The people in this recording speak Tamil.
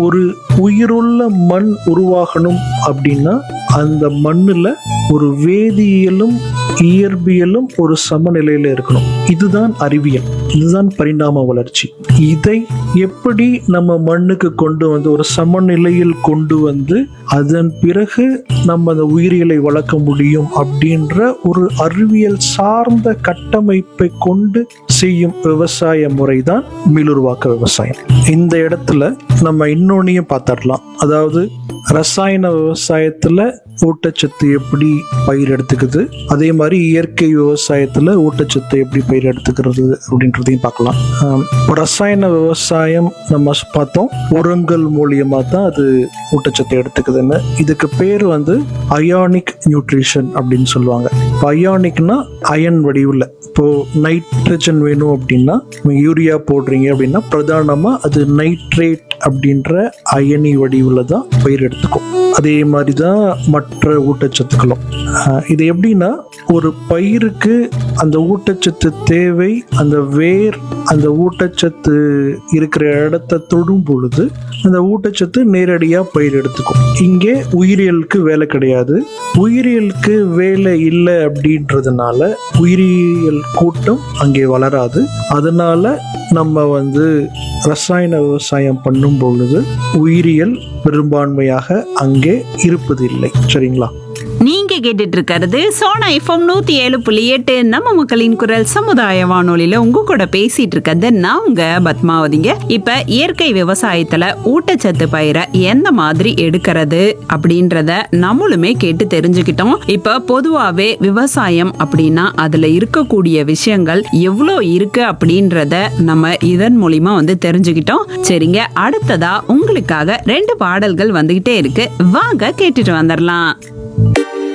ஒரு உயிருள்ள மண் உருவாகணும் அப்படின்னா அந்த மண்ணுல ஒரு வேதியியலும் இயற்பியலும் ஒரு சமநிலையில இருக்கணும் இதுதான் அறிவியல் இதுதான் பரிணாம வளர்ச்சி இதை எப்படி நம்ம மண்ணுக்கு கொண்டு வந்து ஒரு சமநிலையில் கொண்டு வந்து அதன் பிறகு நம்ம அந்த உயிரியலை வளர்க்க முடியும் அப்படின்ற ஒரு அறிவியல் சார்ந்த கட்டமைப்பை கொண்டு செய்யும் விவசாய முறை தான் மீளுருவாக்க விவசாயம் இந்த இடத்துல நம்ம இன்னொன்னையும் பார்த்துடலாம் அதாவது ரசாயன விவசாயத்துல ஊட்டச்சத்து எப்படி பயிர் எடுத்துக்குது அதே மாதிரி இயற்கை விவசாயத்துல ஊட்டச்சத்து எப்படி பயிர் எடுத்துக்கிறது அப்படின்றதையும் பார்க்கலாம் ஆம், இப்போ ரசாயன விவசாயம் நம்ம ஸ் பார்த்தோம் உரங்கள் மூலியமா தான் அது ஊட்டச்சத்தை எடுத்துக்குதுன்னு இதுக்கு பேர் வந்து அயானிக் நியூட்ரிஷன் அப்படின்னு சொல்லுவாங்க இப்போ அயானிக்னா அயன் வடிவில் இப்போ நைட்ரஜன் வேணும் அப்படின்னா யூரியா போடுறீங்க அப்படின்னா பிரதானமா அது நைட்ரேட் அப்படின்ற அயனி வடிவில் தான் பயிர் எடுத்துக்கும் அதே மாதிரி தான் மற்ற ஊட்டச்சத்துக்களும் ஆஹ் இது எப்படின்னா ஒரு பயிருக்கு அந்த ஊட்டச்சத்து தேவை அந்த வேர் அந்த ஊட்டச்சத்து இருக்கிற இடத்த தொடும் பொழுது அந்த ஊட்டச்சத்து நேரடியாக பயிர் எடுத்துக்கும் இங்கே உயிரியலுக்கு வேலை கிடையாது உயிரியலுக்கு வேலை இல்லை அப்படின்றதுனால உயிரியல் கூட்டம் அங்கே வளராது அதனால நம்ம வந்து ரசாயன விவசாயம் பண்ணும் பொழுது உயிரியல் பெரும்பான்மையாக அங்கே இருப்பதில்லை சரிங்களா நீங்க கேட்டுட்டு இருக்கிறது சோனா எஃப்எம் நூத்தி ஏழு புள்ளி எட்டு நம்ம மக்களின் குரல் சமுதாய வானொலியில உங்க கூட பேசிட்டு இருக்கிறது நான் உங்க பத்மாவதிங்க இப்ப இயற்கை விவசாயத்துல ஊட்டச்சத்து பயிரை எந்த மாதிரி எடுக்கிறது அப்படின்றத நம்மளுமே கேட்டு தெரிஞ்சுக்கிட்டோம் இப்ப பொதுவாவே விவசாயம் அப்படின்னா அதுல இருக்கக்கூடிய விஷயங்கள் எவ்வளோ இருக்கு அப்படின்றத நம்ம இதன் மூலியமா வந்து தெரிஞ்சுக்கிட்டோம் சரிங்க அடுத்ததா உங்களுக்காக ரெண்டு பாடல்கள் வந்துகிட்டே இருக்கு வாங்க கேட்டுட்டு வந்துடலாம்